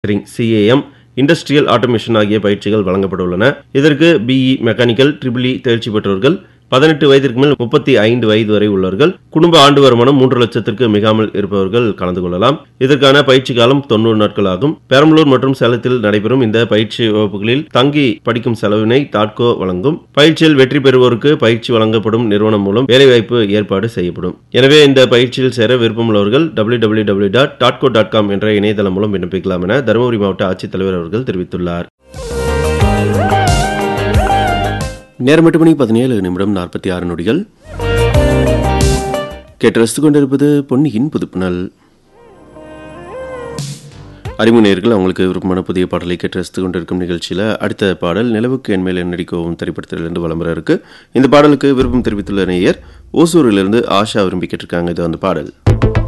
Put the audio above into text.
manufacturing CAM industrial automation ஆகிய பயிற்சிகள் வழங்கப்பட உள்ளன இதற்கு பிஇ மெக்கானிக்கல் ட்ரிபிள் இ தேர்ச்சி பெற்றவர்கள் பதினெட்டு வயதிற்கு மேல் முப்பத்தி ஐந்து வயது வரை உள்ளவர்கள் குடும்ப ஆண்டு வருமானம் மூன்று லட்சத்திற்கு மிகாமல் இருப்பவர்கள் கலந்து கொள்ளலாம் இதற்கான பயிற்சி காலம் தொண்ணூறு நாட்கள் ஆகும் பெரம்பலூர் மற்றும் சேலத்தில் நடைபெறும் இந்த பயிற்சி வகுப்புகளில் தங்கி படிக்கும் செலவினை தாட்கோ வழங்கும் பயிற்சியில் வெற்றி பெறுவோருக்கு பயிற்சி வழங்கப்படும் நிறுவனம் மூலம் வேலைவாய்ப்பு ஏற்பாடு செய்யப்படும் எனவே இந்த பயிற்சியில் சேர விருப்பமுள்ளவர்கள் டபிள்யூ டபிள்யூ டபிள்யூ டாட் டாட்கோ டாட் காம் என்ற இணையதளம் மூலம் விண்ணப்பிக்கலாம் என தருமபுரி மாவட்ட ஆட்சித்தலைவர் அவர்கள் தெரிவித்துள்ளார் நேரம் எட்டு மணி பதினேழு நிமிடம் நாற்பத்தி ஆறு நொடிகள் கேட்டு ரசித்துக் கொண்டிருப்பது பொன்னியின் புதுப்புணல் அறிவு நேயர்கள் அவங்களுக்கு விருப்பமான புதிய பாடலை கேட்டு ரசித்துக் கொண்டிருக்கும் நிகழ்ச்சியில் அடுத்த பாடல் நிலவுக்கு என்மேல் நடிக்கவும் திரைப்படத்திலிருந்து வளம்பர இருக்கு இந்த பாடலுக்கு விருப்பம் தெரிவித்துள்ள நேயர் ஓசூரிலிருந்து ஆஷா விரும்பி கேட்டிருக்காங்க இது அந்த பாடல்